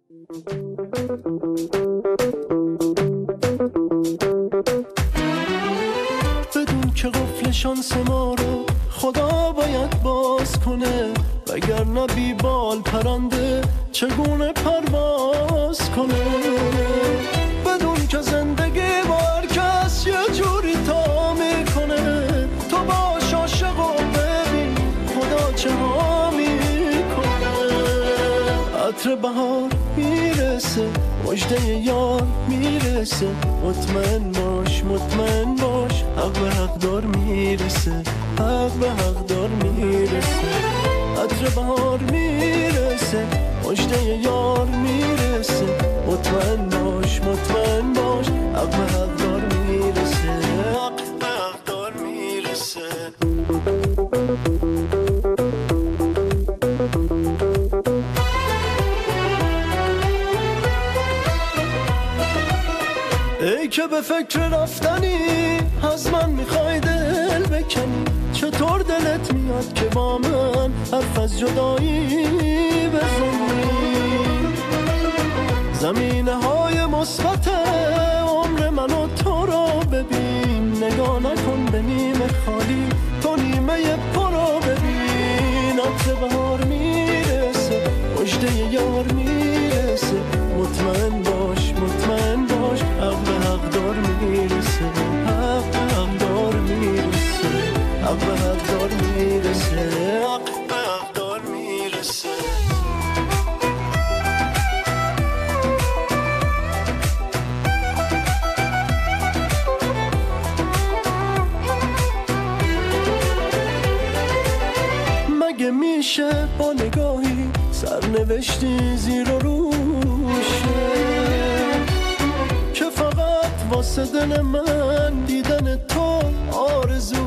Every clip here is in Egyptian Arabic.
بدون که قفل شانس ما رو خدا باید باز کنه وگرنه بی بال پرنده چگونه پرواز کنه بدون که زندگی با هر کس یه جوری تا میکنه تو باش عاشق و ببین خدا چه ها میکنه عطر بهار میرسه مجده یار میرسه مطمئن باش مطمئن باش حق به حق دار میرسه حق به حق دار میرسه عطر بهار میرسه مجده یار میرسه مطمئن باش مطمئن باش حق به حق دار میرسه حق به حق دار میرسه ای که به فکر رفتنی از من میخوای دل بکنی چطور دلت میاد که با من حرف از جدایی بزنی زمینه های مثبت عمر من و تو رو ببین نگاه نکن به نیمه خالی تو نیمه پر رو ببین عطر بهار میرسه مجده یار میرسه مطمئن باش مطمئن باش حق به حق دار میرسه حق به حق دار میرسه حق به حق دار میرسه حق به حق دار میرسه مگه میشه با نگاهی سرنوشتی زیر و روشه که فقط واسه دل من دیدن تو آرزوشه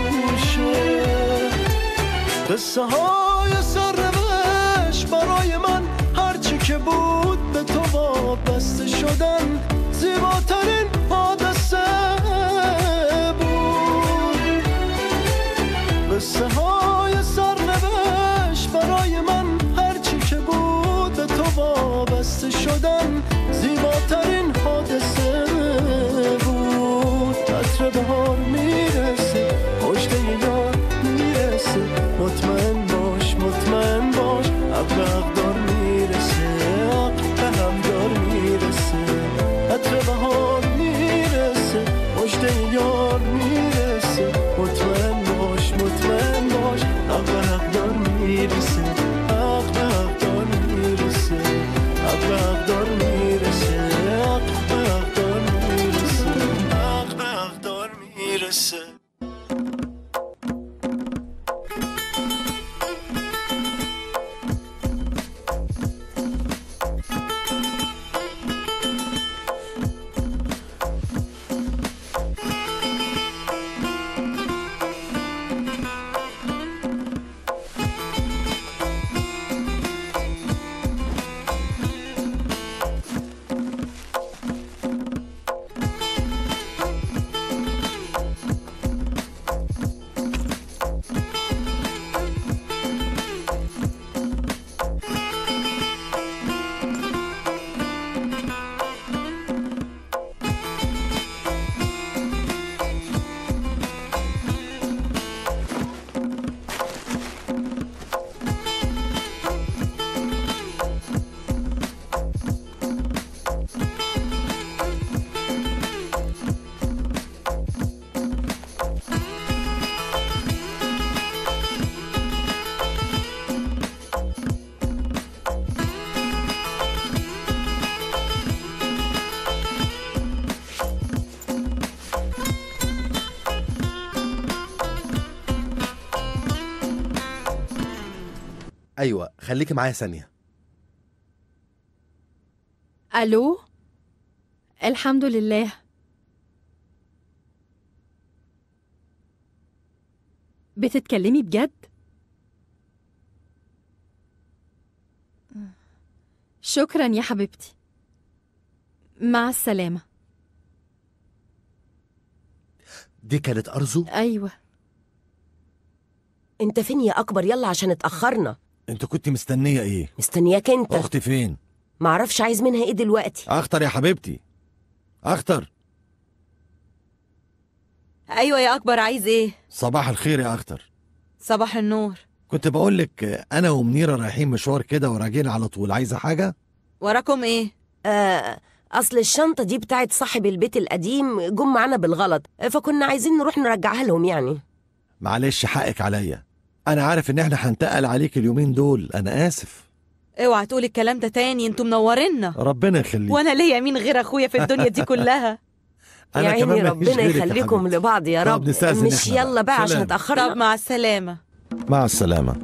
قصه های سرنوشت برای من هرچی که بود به تو وابسته شدن زیباترین حادثه بود قصه های سرنوشت برای من هرچی که بود به تو وابسته شدن زیباترین حادثه بود عطر بهار میرسه مجده یار میرسه مطمئن باش مطمئن باش حق به حق دار میرسه حق به هم دار میرسه عطر بهار میرسه مجده یار میرسه مطمئن باش مطمئن باش حق به حق دار میرسه حق به حق دار میرسه حق به حق دار میرسه حق به حق دار میرسه حق به حق دار میرسه ايوه خليكي معايا ثانيه الو الحمد لله بتتكلمي بجد شكرا يا حبيبتي مع السلامة دي كانت ارزو أيوة انت فين يا اكبر يلا عشان اتاخرنا انت كنت مستنيه ايه مستنياك انت اختي فين معرفش عايز منها ايه دلوقتي اخطر يا حبيبتي اخطر ايوه يا اكبر عايز ايه صباح الخير يا اخطر صباح النور كنت بقول لك انا ومنيره رايحين مشوار كده وراجعين على طول عايزه حاجه وراكم ايه آه اصل الشنطه دي بتاعت صاحب البيت القديم جم معانا بالغلط فكنا عايزين نروح نرجعها لهم يعني معلش حقك عليا انا عارف ان احنا هنتقل عليك اليومين دول انا اسف اوعى تقولي الكلام ده تاني انتوا منورينا ربنا يخليك وانا ليا مين غير اخويا في الدنيا دي كلها يا انا عيني كمان مفيش ربنا غيرك يا يخليكم حبيبتي. لبعض يا طب رب نستأذن مش إحنا يلا بقى عشان سلام. طب اتاخرنا مع السلامه مع السلامه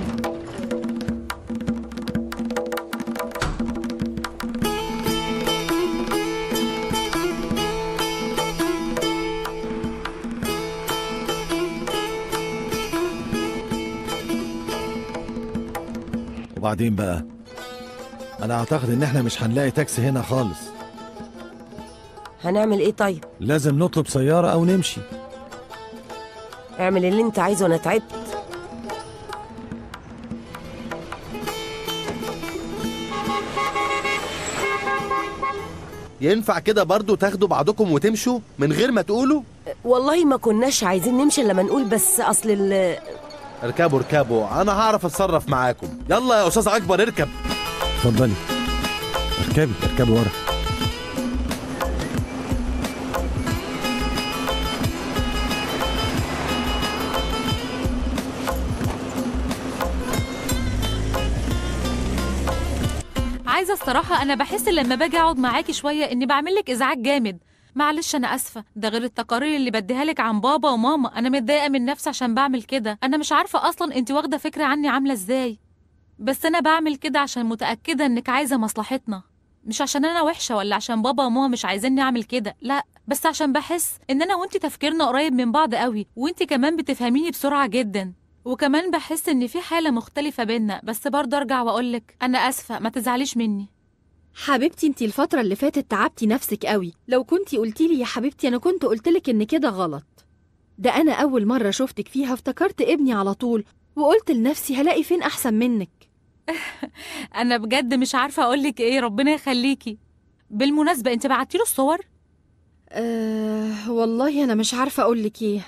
وبعدين بقى انا اعتقد ان احنا مش هنلاقي تاكسي هنا خالص هنعمل ايه طيب لازم نطلب سيارة او نمشي اعمل اللي انت عايزه انا تعبت ينفع كده برضو تاخدوا بعضكم وتمشوا من غير ما تقولوا والله ما كناش عايزين نمشي الا لما نقول بس اصل ال اركبوا اركبوا انا هعرف اتصرف معاكم يلا يا استاذ اكبر اركب اتفضلي اركبي اركبي ورا عايزه الصراحه انا بحس لما باجي اقعد معاكي شويه اني بعمل لك ازعاج جامد معلش انا اسفه ده غير التقارير اللي بديها لك عن بابا وماما انا متضايقه من نفسي عشان بعمل كده انا مش عارفه اصلا انت واخده فكره عني عامله ازاي بس انا بعمل كده عشان متاكده انك عايزه مصلحتنا مش عشان انا وحشه ولا عشان بابا وماما مش عايزيني اعمل كده لا بس عشان بحس ان انا وانت تفكيرنا قريب من بعض قوي وانت كمان بتفهميني بسرعه جدا وكمان بحس ان في حاله مختلفه بينا بس برضه ارجع واقولك انا اسفه ما تزعليش مني حبيبتي انتي الفترة اللي فاتت تعبتي نفسك قوي لو كنتي قلتي لي يا حبيبتي انا كنت قلتلك ان كده غلط ده انا اول مرة شفتك فيها افتكرت ابني على طول وقلت لنفسي هلاقي فين احسن منك انا بجد مش عارفه اقولك ايه ربنا يخليكي بالمناسبه انت بعتي له الصور أه والله انا مش عارفة اقولك ايه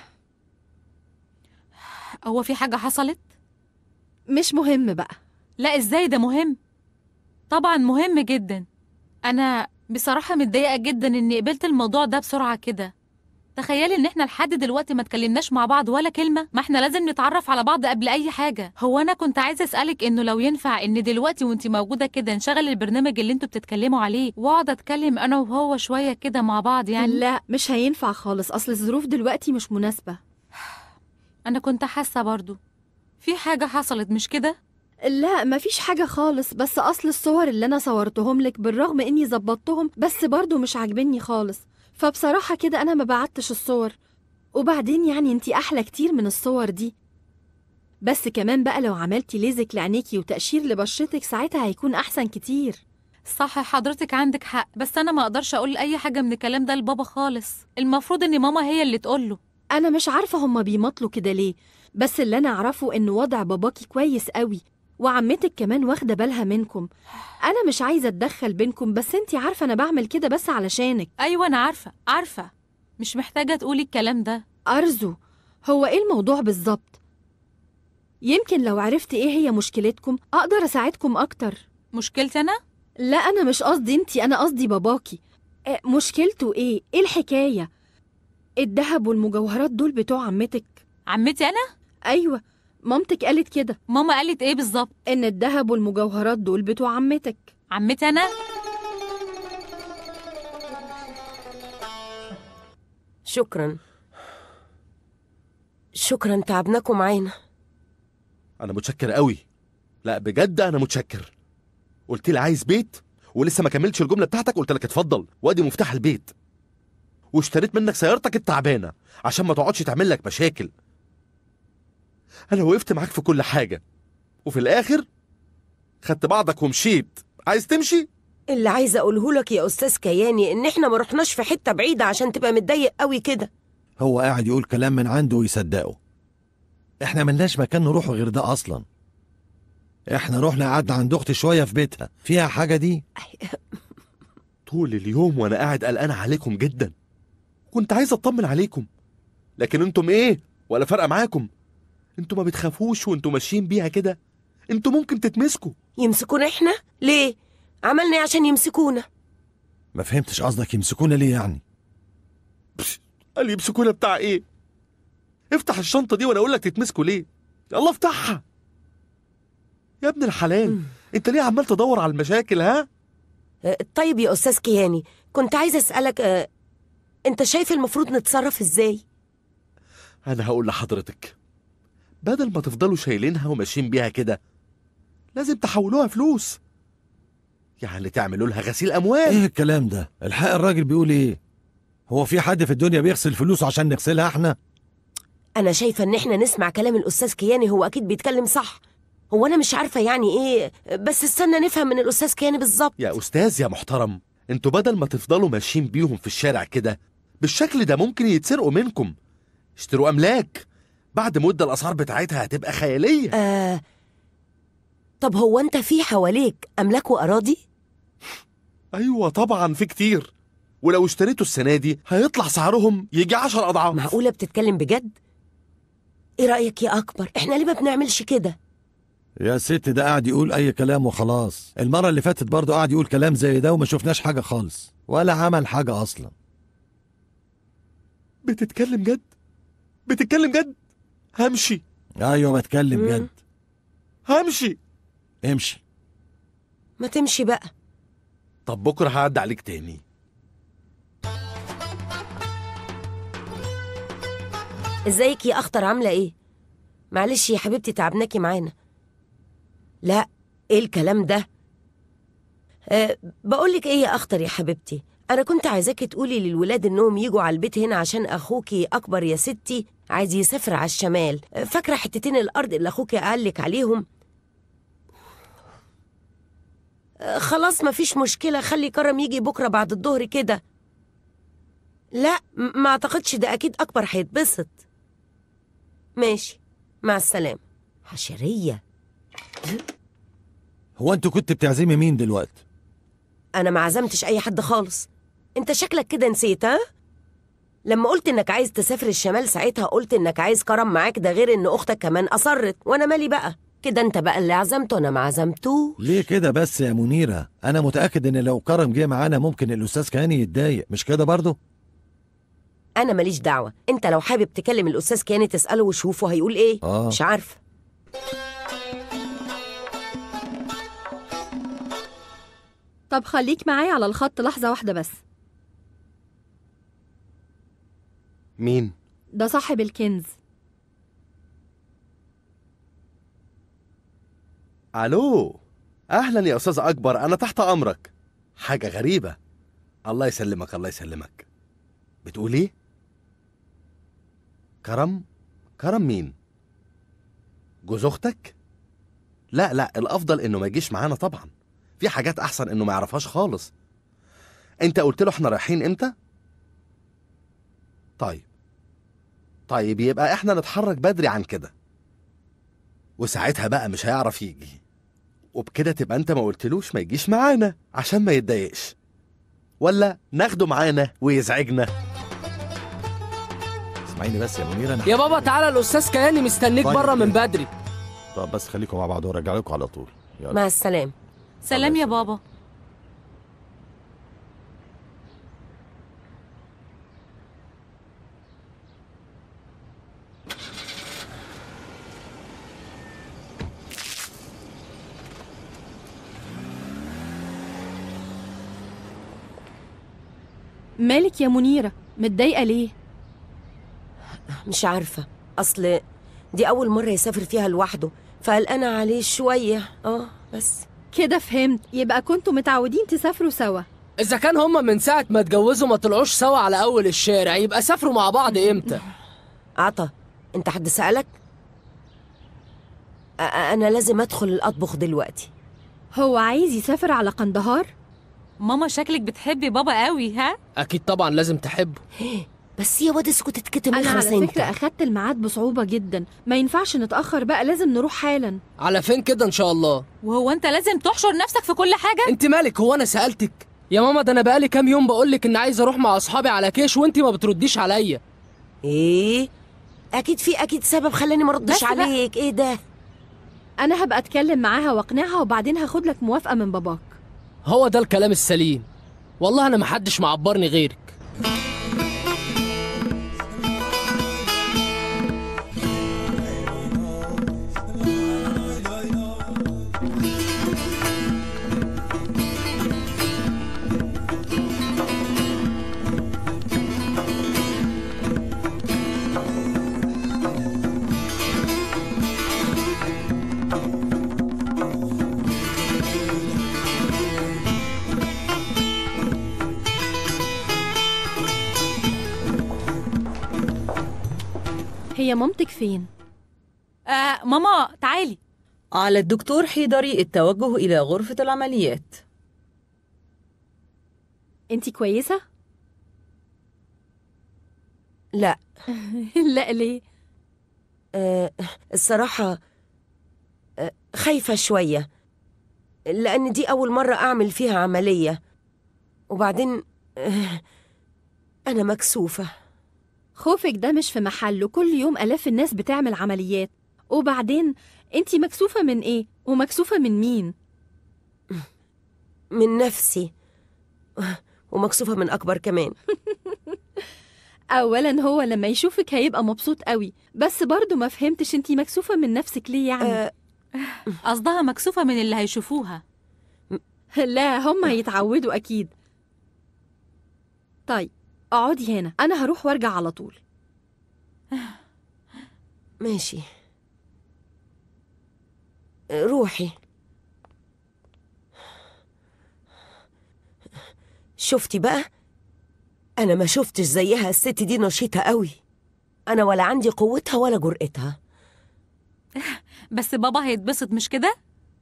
هو في حاجه حصلت مش مهم بقى لا ازاي ده مهم طبعا مهم جدا انا بصراحه متضايقه جدا اني قبلت الموضوع ده بسرعه كده تخيلي ان احنا لحد دلوقتي ما اتكلمناش مع بعض ولا كلمه ما احنا لازم نتعرف على بعض قبل اي حاجه هو انا كنت عايزه اسالك انه لو ينفع ان دلوقتي وانت موجوده كده نشغل البرنامج اللي انتوا بتتكلموا عليه واقعد اتكلم انا وهو شويه كده مع بعض يعني لا مش هينفع خالص اصل الظروف دلوقتي مش مناسبة انا كنت حاسه برضو في حاجه حصلت مش كده لا مفيش حاجة خالص بس أصل الصور اللي أنا صورتهم لك بالرغم إني ظبطتهم بس برضو مش عاجبني خالص فبصراحة كده أنا ما بعتش الصور وبعدين يعني انتي أحلى كتير من الصور دي بس كمان بقى لو عملتي ليزك لعينيكي وتقشير لبشرتك ساعتها هيكون أحسن كتير صح حضرتك عندك حق بس انا ما اقدرش اقول اي حاجه من الكلام ده لبابا خالص المفروض ان ماما هي اللي تقوله أنا مش عارفة هما بيمطلوا كده ليه بس اللي أنا أعرفه إن وضع باباكي كويس قوي وعمتك كمان واخدة بالها منكم أنا مش عايزة أتدخل بينكم بس انتي عارفة أنا بعمل كده بس علشانك ايوه انا عارفه عارفه مش محتاجه تقولي الكلام ده أرزو هو إيه الموضوع بالظبط؟ يمكن لو عرفت إيه هي مشكلتكم أقدر أساعدكم أكتر مشكلتي انا لا أنا مش قصدي أنتي أنا قصدي باباكي آه، مشكلته إيه؟ إيه الحكاية؟ الذهب والمجوهرات دول بتوع عمتك عمتي انا أيوة مامتك قالت كده ماما قالت ايه بالظبط إن الذهب والمجوهرات دول بتوع عمتك عمتي انا شكرا شكرا تعبناكم معانا انا متشكر قوي لا بجد انا متشكر قلت لي عايز بيت ولسه ما كملتش الجمله بتاعتك قلت لك اتفضل وادي مفتاح البيت واشتريت منك سيارتك التعبانه عشان ما تقعدش تعمل لك مشاكل انا وقفت معاك في كل حاجه وفي الاخر خدت بعضك ومشيت عايز تمشي اللي عايزه اقوله لك يا استاذ كياني ان احنا ما رحناش في حته بعيده عشان تبقى متضايق قوي كده هو قاعد يقول كلام من عنده ويصدقه احنا ملناش مكان نروحه غير ده اصلا احنا رحنا قعدنا عند اختي شويه في بيتها فيها حاجه دي طول اليوم وانا قاعد قلقان عليكم جدا كنت عايز اطمن عليكم لكن انتم ايه ولا فارقه معاكم انتم ما بتخافوش وانتم ماشيين بيها كده انتم ممكن تتمسكوا يمسكونا احنا ليه عملنا ايه عشان يمسكونا ما فهمتش قصدك يمسكونا ليه يعني قال يمسكونا بتاع ايه افتح الشنطه دي وانا اقول لك تتمسكوا ليه يلا افتحها يا ابن الحلال انت ليه عمال تدور على المشاكل ها آه، طيب يا استاذ كياني كنت عايزه اسالك آه، انت شايف المفروض نتصرف ازاي انا هقول لحضرتك بدل ما تفضلوا شايلينها وماشيين بيها كده لازم تحولوها فلوس يعني تعملوا لها غسيل اموال ايه الكلام ده الحق الراجل بيقول ايه هو في حد في الدنيا بيغسل فلوس عشان نغسلها احنا انا شايفه ان احنا نسمع كلام الاستاذ كياني هو اكيد بيتكلم صح هو انا مش عارفه يعني ايه بس استنى نفهم من الاستاذ كياني بالظبط يا استاذ يا محترم انتوا بدل ما تفضلوا ماشيين بيهم في الشارع كده بالشكل ده ممكن يتسرقوا منكم اشتروا املاك بعد مده الاسعار بتاعتها هتبقى خياليه آه طب هو انت في حواليك املاك واراضي ايوه طبعا في كتير ولو اشتريتوا السنه دي هيطلع سعرهم يجي عشر اضعاف معقوله بتتكلم بجد ايه رايك يا اكبر احنا ليه ما بنعملش كده يا ست ده قاعد يقول اي كلام وخلاص المره اللي فاتت برضه قاعد يقول كلام زي ده وما شفناش حاجه خالص ولا عمل حاجه اصلا بتتكلم جد بتتكلم جد همشي ايوه بتكلم مم. جد همشي امشي ما تمشي بقى طب بكره هعدي عليك تاني ازيك يا اخطر عامله ايه معلش يا حبيبتي تعبناكي معانا لا ايه الكلام ده أه بقولك ايه يا اخطر يا حبيبتي انا كنت عايزاكي تقولي للولاد انهم يجوا على البيت هنا عشان اخوكي اكبر يا ستي عايز يسافر على الشمال أه، فاكره حتتين الارض اللي اخوكي قالك عليهم أه، خلاص مفيش مشكله خلي كرم يجي بكره بعد الظهر كده لا م- ما اعتقدش ده اكيد اكبر هيتبسط ماشي مع السلامة حشرية هو انت كنت بتعزمي مين دلوقتي أنا ما عزمتش أي حد خالص أنت شكلك كده نسيت ها؟ لما قلت إنك عايز تسافر الشمال ساعتها قلت إنك عايز كرم معاك ده غير إن أختك كمان أصرت وأنا مالي بقى كده أنت بقى اللي عزمته أنا ما عزمتوش ليه كده بس يا منيره انا متاكد ان لو كرم جه معانا ممكن الاستاذ كهاني يتضايق مش كده برضه أنا ماليش دعوة أنت لو حابب تكلم الأستاذ كياني تسأله وشوفه هيقول إيه آه. مش عارفة طب خليك معايا على الخط لحظة واحدة بس مين ده صاحب الكنز الو اهلا يا استاذ اكبر انا تحت امرك حاجه غريبه الله يسلمك الله يسلمك بتقول ايه كرم كرم مين جوز اختك لا لا الافضل انه ما يجيش معانا طبعا في حاجات احسن انه ما يعرفهاش خالص انت قلت له احنا رايحين امتى طيب طيب يبقى احنا نتحرك بدري عن كده وساعتها بقى مش هيعرف يجي وبكده تبقى انت ما قلتلوش ما يجيش معانا عشان ما يتضايقش ولا ناخده معانا ويزعجنا اسمعيني بس يا منيره انا يا بابا تعالى الاستاذ كياني مستنيك طيب. بره من بدري طب بس خليكم مع بعض وارجع لكم على طول يلا مع السلامة سلام يا بابا مالك يا منيرة متضايقة ليه مش عارفة أصل دي أول مرة يسافر فيها لوحده فقلقانة عليه شوية اه بس كده فهمت يبقى كنتوا متعودين تسافروا سوا اذا كان هما من ساعه ما اتجوزوا ما طلعوش سوا على اول الشارع يبقى سافروا مع بعض امتى عطا انت حد سألك؟ أ- أنا لازم أدخل أطبخ دلوقتي هو عايز يسافر على قندهار ماما شكلك بتحبي بابا قوي ها اكيد طبعا لازم تحبه بس يا واد اسكت اتكتم انا اخرس على انت فكره اخدت الميعاد بصعوبه جدا ما ينفعش نتاخر بقى لازم نروح حالا على فين كده ان شاء الله وهو انت لازم تحشر نفسك في كل حاجه انت مالك هو انا سالتك يا ماما ده انا بقالي كام يوم بقول لك ان عايز اروح مع اصحابي على كيش وانت ما بترديش عليا ايه اكيد في اكيد سبب خلاني ما اردش بس بقى. عليك ايه ده انا هبقى اتكلم معاها واقنعها وبعدين هاخد لك موافقه من باباك هو ده الكلام السليم والله انا محدش معبرني غيرك هي مامتك فين آه ماما تعالي على الدكتور حيدري التوجه إلى غرفة العمليات انت كويسه لا لا ليه آه الصراحة آه خايفة شوية لأن دي أول مرة أعمل فيها عملية وبعدين آه أنا مكسوفة خوفك ده مش في محله كل يوم الاف الناس بتعمل عمليات وبعدين انت مكسوفه من ايه ومكسوفه من مين من نفسي ومكسوفة من أكبر كمان اولا هو لما يشوفك هيبقى مبسوط قوي بس برضه ما فهمتش انت مكسوفه من نفسك ليه يعني آه قصدها مكسوفه من اللي هيشوفوها لا هم هيتعودوا اكيد طيب اقعدي هنا انا هروح وارجع على طول ماشي روحي شفتي بقى انا ما شفتش زيها الست دي نشيطة قوي انا ولا عندي قوتها ولا جرأتها بس بابا هيتبسط مش كده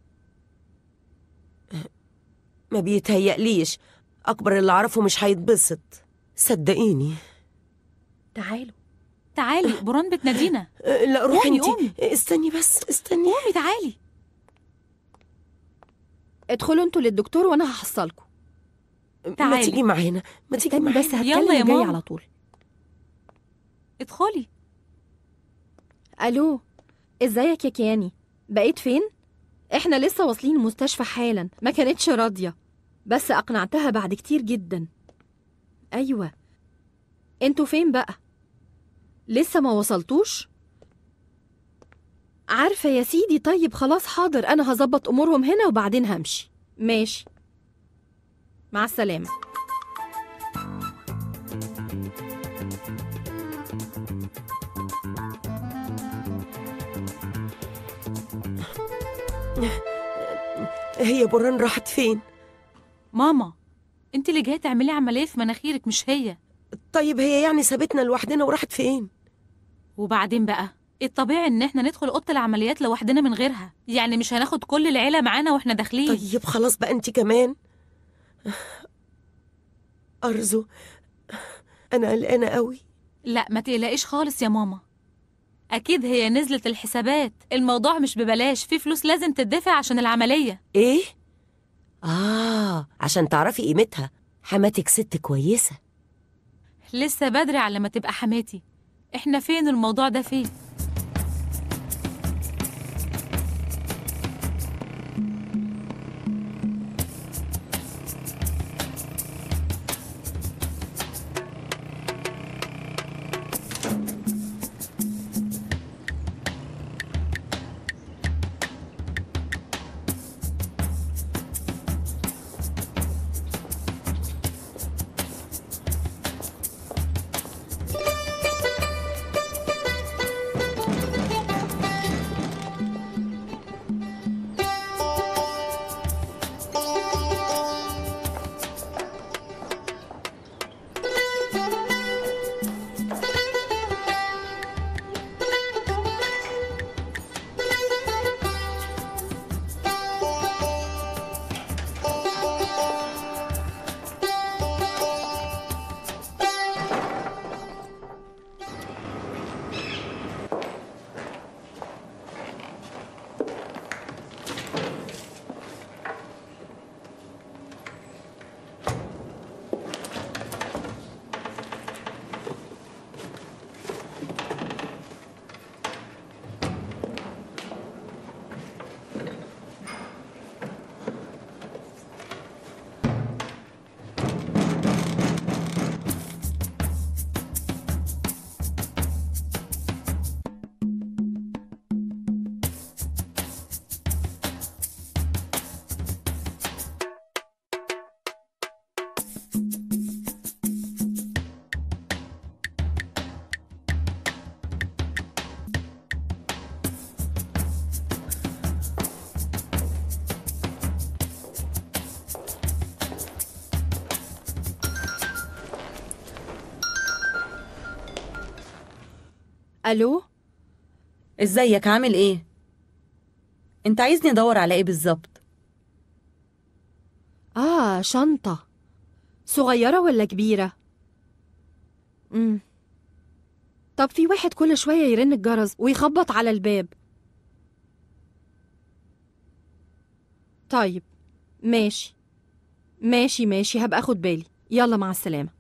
ما بيتهيأليش اكبر اللي اعرفه مش هيتبسط صدقيني تعالوا تعالي بران بتنادينا أه، لا روحي قومي، انت قومي. استني بس استني قومي تعالي ادخلوا انتوا للدكتور وانا هحصلكم ما تعالي. تيجي معانا ما تيجي استني معانا بس هتكلم يلا يا جاي ماما. على طول ادخلي الو ازيك يا كياني بقيت فين احنا لسه واصلين المستشفى حالا ما كانتش راضيه بس اقنعتها بعد كتير جدا ايوه انتوا فين بقى لسه ما وصلتوش عارفه يا سيدي طيب خلاص حاضر انا هظبط امورهم هنا وبعدين همشي ماشي مع السلامه هي بران راحت فين ماما انت اللي جايه تعملي عمليه في مناخيرك مش هي طيب هي يعني سابتنا لوحدنا وراحت فين وبعدين بقى الطبيعي ان احنا ندخل اوضه العمليات لوحدنا من غيرها يعني مش هناخد كل العيله معانا واحنا داخلين طيب خلاص بقى انت كمان أرزو أنا قلقانة قوي لا ما تقلقيش خالص يا ماما اكيد هي نزلت الحسابات الموضوع مش ببلاش في فلوس لازم تدفع عشان العمليه إيه؟ آه عشان تعرفي قيمتها حماتك ست كويسة لسه بدري على ما تبقى حماتي احنا فين الموضوع ده فين الو ازيك عامل ايه انت عايزني ادور على ايه بالظبط اه شنطة صغيرة ولا كبيرة امم طب في واحد كل شوية يرن الجرس ويخبط على الباب طيب ماشي ماشي ماشي هبقى اخد بالي يلا مع السلامة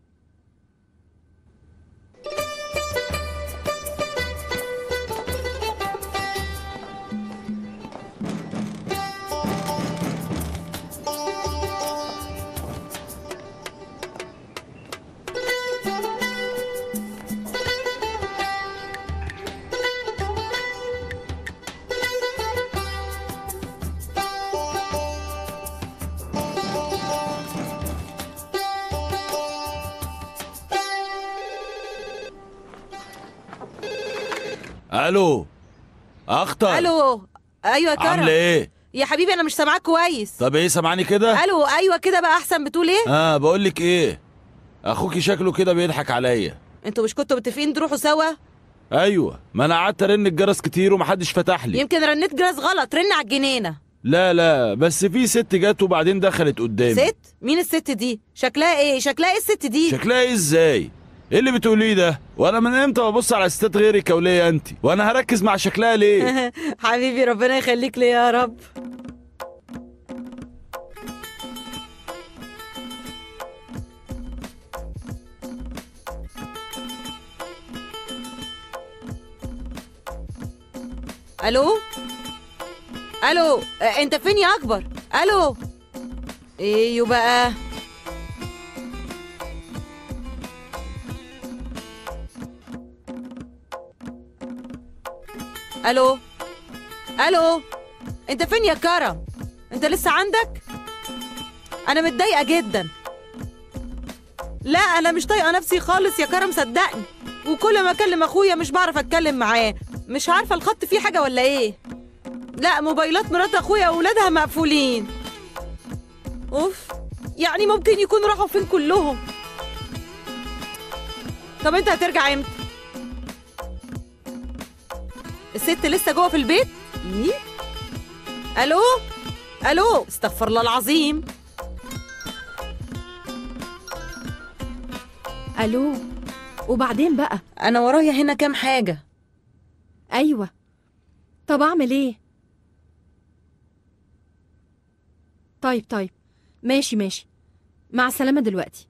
الو اخطر الو ايوه يا كرم عامله ايه يا حبيبي انا مش سامعاك كويس طب ايه سامعني كده الو ايوه كده بقى احسن بتقول ايه اه بقول لك ايه اخوكي شكله كده بيضحك عليا انتوا مش كنتوا متفقين تروحوا سوا ايوه ما انا قعدت ارن الجرس كتير ومحدش فتح لي يمكن رنيت جرس غلط رن على الجنينه لا لا بس في ست جت وبعدين دخلت قدامي ست مين الست دي شكلها ايه شكلها ايه الست دي شكلها ايه ازاي ايه اللي بتقوليه ده وانا من امتى ببص على ستات غيرك وليه انت وانا هركز مع شكلها ليه حبيبي ربنا يخليك لي يا رب الو الو آه، انت فين يا اكبر الو ايه بقى الو الو انت فين يا كرم انت لسه عندك انا متضايقه جدا لا انا مش طايقه نفسي خالص يا كرم صدقني وكل ما اكلم اخويا مش بعرف اتكلم معاه مش عارفه الخط فيه حاجه ولا ايه لا موبايلات مرات اخويا واولادها مقفولين اوف يعني ممكن يكون راحوا فين كلهم طب انت هترجع امتى الست لسه جوه في البيت ايه الو الو استغفر الله العظيم الو وبعدين بقى انا ورايا هنا كام حاجه ايوه طب اعمل ايه طيب طيب ماشي ماشي مع السلامة دلوقتي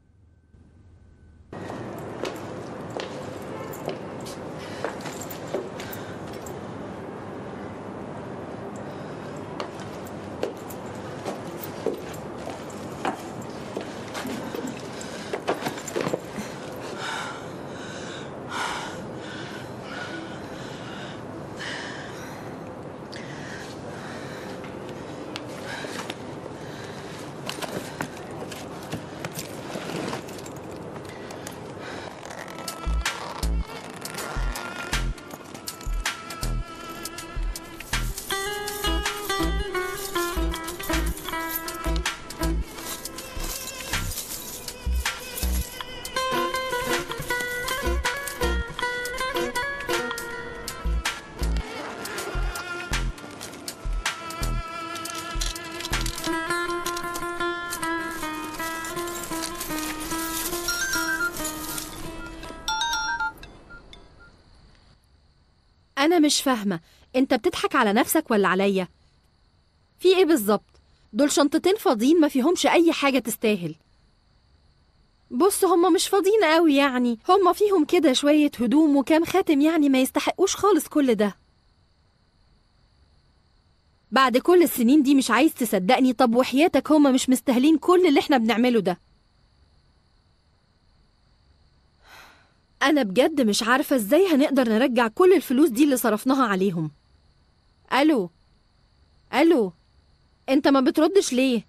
أنا مش فاهمة أنت بتضحك على نفسك ولا عليا؟ في إيه بالظبط؟ دول شنطتين فاضيين ما فيهمش أي حاجة تستاهل بص هما مش فاضيين قوي يعني هما فيهم كده شوية هدوم وكام خاتم يعني ما يستحقوش خالص كل ده بعد كل السنين دي مش عايز تصدقني طب وحياتك هما مش مستاهلين كل اللي احنا بنعمله ده أنا بجد مش عارفة إزاي هنقدر نرجع كل الفلوس دي اللي صرفناها عليهم ألو ألو أنت ما بتردش ليه؟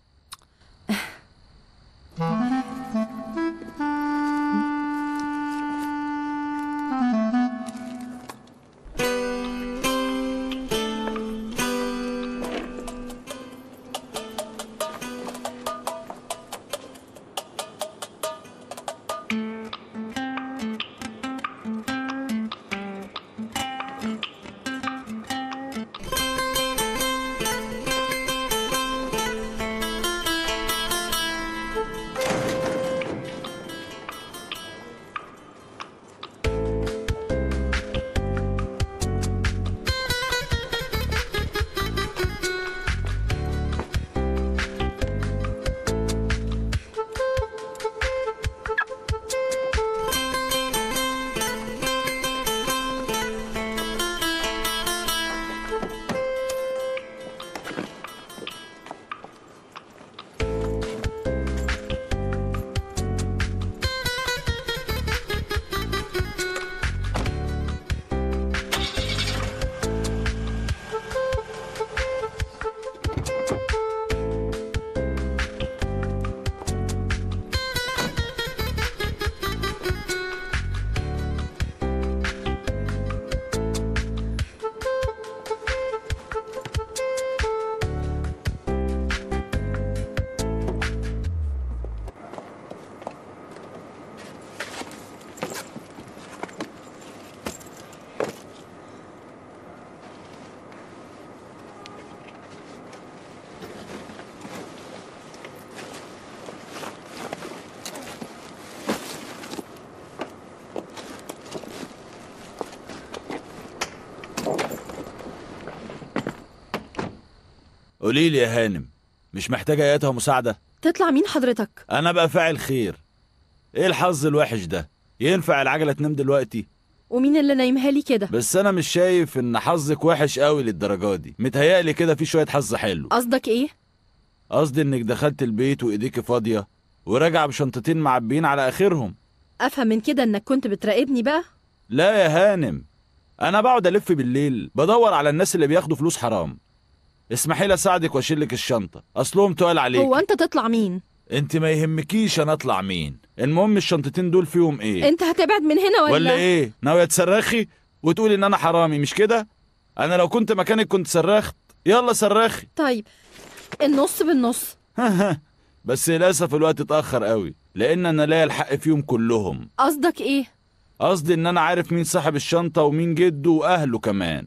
قولي لي يا هانم مش محتاجه اياتها مساعده تطلع مين حضرتك انا بقى فاعل خير ايه الحظ الوحش ده ينفع العجله تنام دلوقتي ومين اللي نايمها لي كده بس انا مش شايف ان حظك وحش قوي للدرجه دي متهيألي كده في شويه حظ حلو قصدك ايه قصدي انك دخلت البيت وايديكي فاضيه وراجع بشنطتين معبيين على اخرهم افهم من كده انك كنت بتراقبني بقى لا يا هانم انا بقعد الف بالليل بدور على الناس اللي بياخدوا فلوس حرام اسمحي لي اساعدك واشيلك الشنطه اصلهم تقال عليك هو انت تطلع مين انت ما يهمكيش انا اطلع مين المهم الشنطتين دول فيهم ايه انت هتبعد من هنا ولا, ولا ايه ناويه تصرخي وتقولي ان انا حرامي مش كده انا لو كنت مكانك كنت صرخت يلا صرخي طيب النص بالنص بس للاسف الوقت اتاخر قوي لان انا لاقي الحق فيهم كلهم قصدك ايه قصدي ان انا عارف مين صاحب الشنطه ومين جده واهله كمان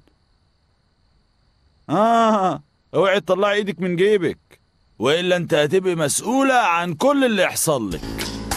اه اوعي تطلعي ايدك من جيبك والا انت هتبقي مسؤوله عن كل اللي يحصل لك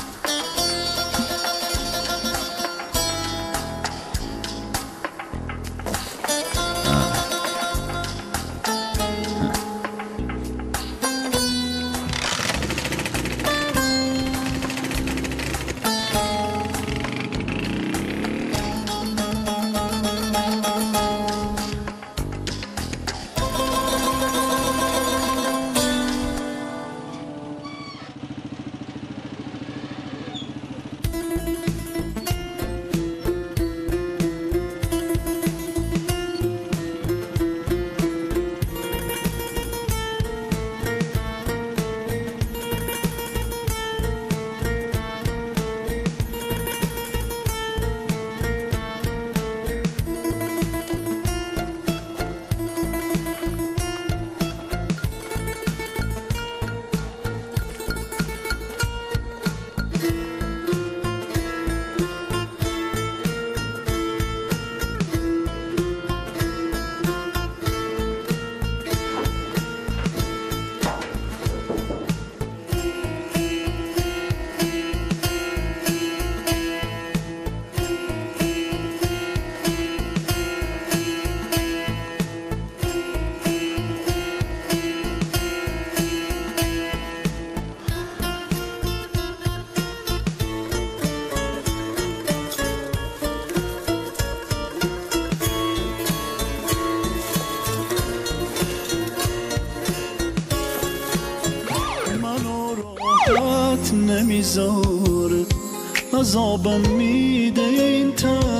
منو راحت نمیذاره عذابم میده این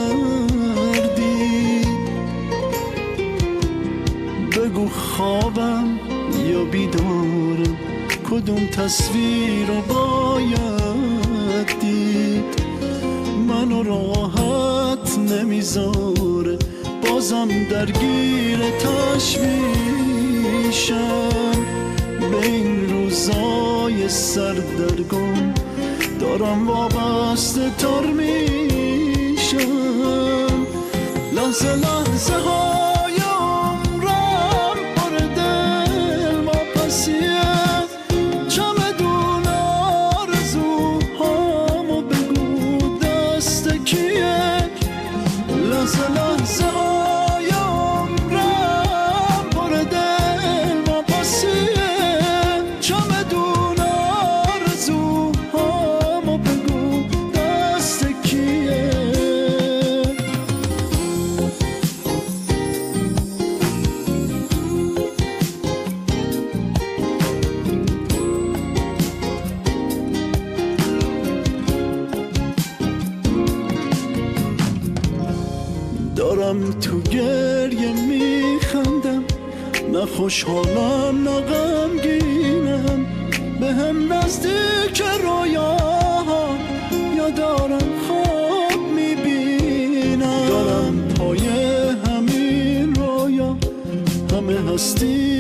تردید بگو خوابم یا بیدارم کدوم تصویر رو باید دید منو راحت نمیذاره بازم درگیر تشویشم به این روزای سردرگم دارم وابسته تر میشم لحظه لحظه های عمرم پر دل واپسیه چمدون آرزوهامو بگو دست کیه لحظه لحظه های عمرم پر دل واپسیه چمدون آرزوهامو بگو دست کیه دارم تو گریه میخندم نه خوشحالم نه غمگینم به هم نزدیک رویاها یا دارم خواب میبینم دارم پای همین رویا همه هستی